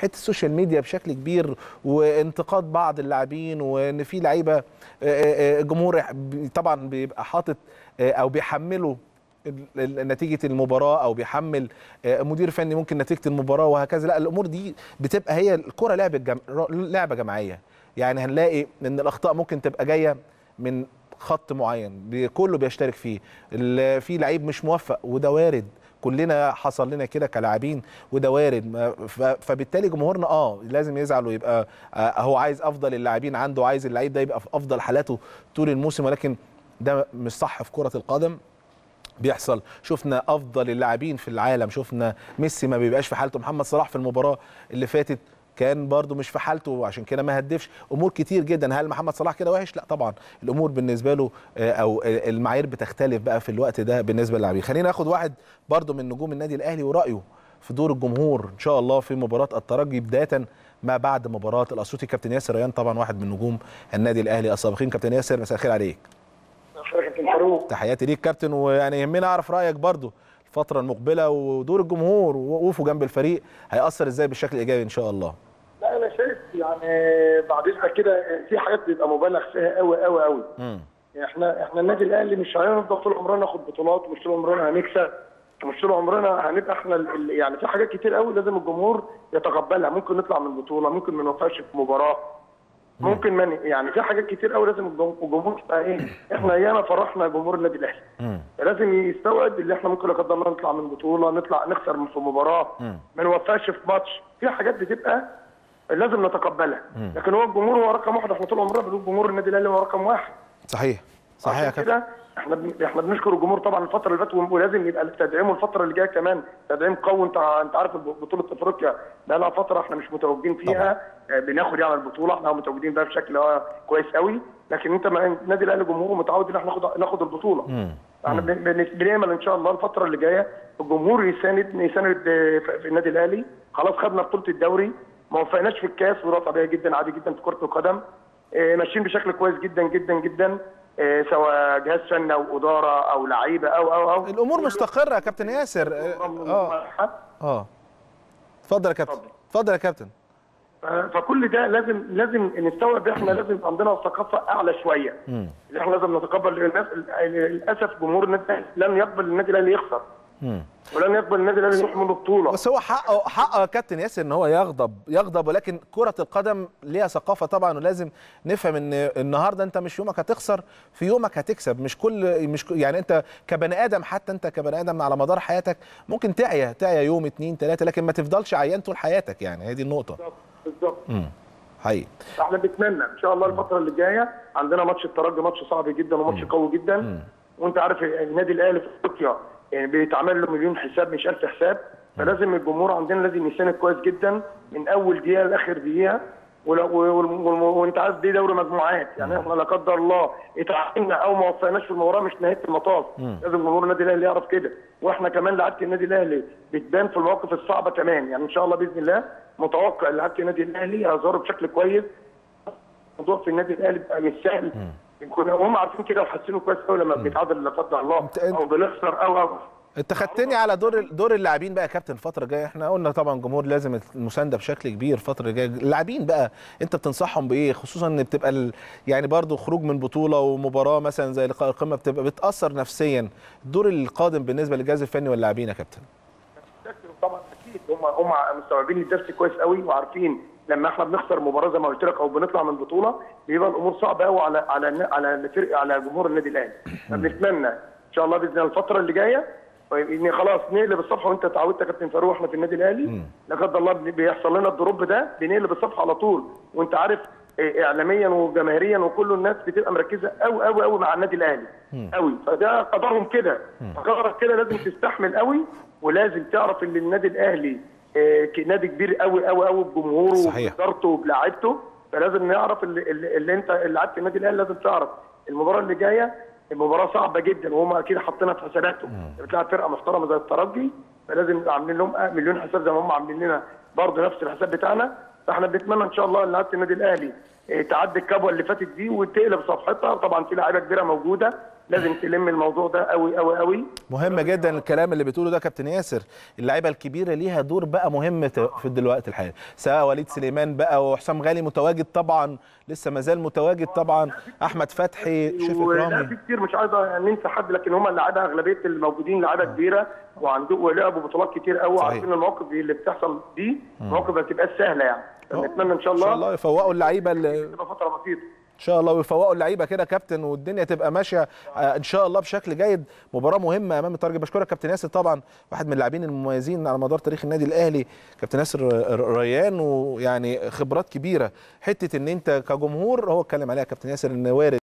حته السوشيال ميديا بشكل كبير وانتقاد بعض اللاعبين وان في لعيبه آه، آه، الجمهور طبعا بيبقى حاطط آه، او بيحمله ال- ال- نتيجه المباراه او بيحمل آه، مدير فني ممكن نتيجه المباراه وهكذا لا الامور دي بتبقى هي الكره لعبه جم... لعبه جماعيه يعني هنلاقي ان الاخطاء ممكن تبقى جايه من خط معين بي- كله بيشترك فيه ال- في لعيب مش موفق وده وارد كلنا حصل لنا كده كلاعبين وده وارد ما- ف- فبالتالي جمهورنا اه لازم يزعل ويبقى آه هو عايز افضل اللاعبين عنده عايز اللعيب ده يبقى في افضل حالاته طول الموسم ولكن ده مش صح في كره القدم بيحصل شفنا افضل اللاعبين في العالم شفنا ميسي ما بيبقاش في حالته محمد صلاح في المباراه اللي فاتت كان برضو مش في حالته عشان كده ما هدفش امور كتير جدا هل محمد صلاح كده وحش لا طبعا الامور بالنسبه له آه، او آه، المعايير بتختلف بقى في الوقت ده بالنسبه للاعبين خلينا ناخد واحد برضو من نجوم النادي الاهلي ورايه في دور الجمهور ان شاء الله في مباراه الترجي بدايه ما بعد مباراه الاسيوطي كابتن ياسر ريان طبعا واحد من نجوم النادي الاهلي السابقين كابتن ياسر مساء الخير عليك كابتن فاروق تحياتي ليك كابتن ويعني يهمنا اعرف رايك برضو الفتره المقبله ودور الجمهور ووقوفه جنب الفريق هيأثر ازاي بالشكل الايجابي ان شاء الله لا انا شايف يعني بعد اذنك كده في حاجات بيبقى مبالغ فيها قوي قوي قوي امم احنا احنا النادي الاهلي مش هنفضل طول عمرنا ناخد بطولات ومش طول عمرنا هنكسب ومش طول عمرنا هنبقى احنا ال- ال- يعني في حاجات كتير قوي لازم الجمهور يتقبلها ممكن نطلع من بطوله ممكن ما نوفقش في مباراه ممكن من يعني في حاجات كتير قوي لازم الجم- الجمهور يبقى ايه احنا ياما فرحنا جمهور النادي الاهلي امم لازم يستوعب اللي احنا ممكن لا قدر الله نطلع من بطوله نطلع نخسر في مباراه مم. ما نوفقش في ماتش في حاجات بتبقى لازم نتقبلها لكن هو الجمهور هو رقم واحد احنا طول عمرنا بنقول جمهور النادي الاهلي هو رقم واحد صحيح صحيح يا عشان كابتن كده احنا بن- احنا بنشكر الجمهور طبعا الفتره اللي فاتت ولازم يبقى تدعيمه الفتره اللي جايه كمان تدعيم قوي انت انت عارف الب- بطوله افريقيا بقى لها فتره احنا مش متواجدين فيها آه، بناخد يعني البطوله احنا متواجدين بقى بشكل آه، كويس قوي لكن انت ما- النادي الاهلي جمهوره متعود ان احنا ناخد ناخد البطوله مم. احنا بن- بن- بنامل ان شاء الله الفتره اللي جايه الجمهور يساند يساند آه، في في النادي الاهلي خلاص خدنا بطوله الدوري ما وفقناش في الكاس وده طبيعي جدا عادي جدا في كره القدم آه، ماشيين بشكل كويس جدا جدا جدا آه، سواء جهاز فني او اداره او لعيبه او او او الامور مستقره يا كابتن ياسر اه اه اه اتفضل يا كابتن اتفضل. اتفضل يا كابتن ف- فكل ده لازم لازم نستوعب احنا لازم يبقى عندنا ثقافه اعلى شويه مم. اللي احنا لازم نتقبل الناس للاسف جمهور النادي الأهلي لن يقبل النادي الاهلي يخسر مم. ولن يقبل النادي الاهلي يروح منه بطوله بس هو حقه حقه يا كابتن ياسر ان هو يغضب يغضب ولكن كرة القدم ليها ثقافة طبعا ولازم نفهم ان النهارده انت مش يومك هتخسر في يومك هتكسب مش كل مش كل- يعني انت كبني ادم حتى انت كبني ادم على مدار حياتك ممكن تعيا تعيا يوم اتنين تلاتة لكن ما تفضلش عيان طول حياتك يعني هي دي النقطة بالظبط بالظبط امم حقيقي احنا بنتمنى ان شاء الله الفتره اللي جايه عندنا ماتش الترجي ماتش صعب جدا وماتش قوي جدا وانت عارف النادي الاهلي في افريقيا يعني بيتعمل له مليون حساب مش ألف حساب فلازم الجمهور عندنا لازم يساند كويس جدا من اول دقيقه لاخر دقيقه ولو- و- و- وانت عارف دي دوري مجموعات يعني احنا لا قدر الله اتعادلنا او ما وفقناش في المباراه مش نهايه المطاف لازم جمهور النادي الاهلي يعرف كده واحنا كمان لعيبه النادي الاهلي بتبان في المواقف الصعبه كمان يعني ان شاء الله باذن الله متوقع ان لعيبه النادي الاهلي هيظهروا بشكل كويس الموضوع في النادي الاهلي بقى مش سهل يكون هم عارفين كده وحاسينه كويس قوي لما بيتعادل لا قدر الله انت- انت- او بنخسر او او انت خدتني على دور دور اللاعبين بقى يا كابتن الفتره الجايه احنا قلنا طبعا جمهور لازم المسانده بشكل كبير الفتره الجايه اللاعبين بقى انت بتنصحهم بايه خصوصا ان بتبقى ال... يعني برضو خروج من بطوله ومباراه مثلا زي لقاء القمه بتبقى بتاثر نفسيا الدور القادم بالنسبه للجهاز الفني واللاعبين يا كابتن طبعا اكيد هم هم مستوعبين الدرس كويس قوي وعارفين لما احنا بنخسر مباراه زي ما قلت لك او بنطلع من بطوله بيبقى الامور صعبه قوي على على على فرق على جمهور النادي الاهلي فبنتمنى ان شاء الله باذن الله الفتره اللي جايه ان خلاص نقلب الصفحه وانت اتعودت يا كابتن فاروق احنا في النادي الاهلي لا قدر الله بن- بيحصل لنا الدروب ده بنقلب الصفحه على طول وانت عارف إيه، اعلاميا وجماهيريا وكل الناس بتبقى مركزه قوي قوي قوي مع النادي الاهلي قوي فده قدرهم كده قدرك كده لازم تستحمل قوي ولازم تعرف ان النادي الاهلي آه، ك- نادي كبير قوي قوي قوي بجمهوره صحيح. وبادارته وبلاعيبته فلازم نعرف اللي, اللي, اللي انت اللي لعبت النادي الاهلي لازم تعرف المباراه اللي جايه المباراه صعبه جدا وهم اكيد حاطينها في حساباتهم بتلعب فرقه محترمه زي الترجي فلازم نبقى عاملين لهم آه، مليون حساب زي ما هم عاملين لنا برضه نفس الحساب بتاعنا فاحنا بنتمنى ان شاء الله ان لعيبه النادي الاهلي آه، تعدي الكبوه اللي فاتت دي وتقلب صفحتها طبعا في لعيبه كبيره موجوده لازم تلم الموضوع ده قوي قوي قوي مهم جدا الكلام اللي بتقوله ده كابتن ياسر اللعيبه الكبيره ليها دور بقى مهم ت- في دلوقتي الحالي سواء وليد سليمان بقى وحسام غالي متواجد طبعا لسه ما زال متواجد طبعا احمد فتحي شريف ولا في اكرامي كتير مش عايز يعني ننسى حد لكن هم اللعيبه اغلبيه الموجودين لعيبه كبيره وعندهم ولعبوا بطولات كتير قوي صحيح. وعارفين المواقف اللي بتحصل دي مواقف ما بتبقاش سهله يعني نتمنى ان شاء ان شاء الله الله يفوقوا اللعيبه اللي تبقى فتره بسيطه ان شاء الله ويفوقوا اللعيبه كده كابتن والدنيا تبقى ماشيه آه، ان شاء الله بشكل جيد مباراه مهمه امام الترجي بشكرك كابتن ياسر طبعا واحد من اللاعبين المميزين على مدار تاريخ النادي الاهلي كابتن ياسر ر- ر- ريان ويعني خبرات كبيره حته ان انت كجمهور هو اتكلم عليها كابتن ياسر ان وارد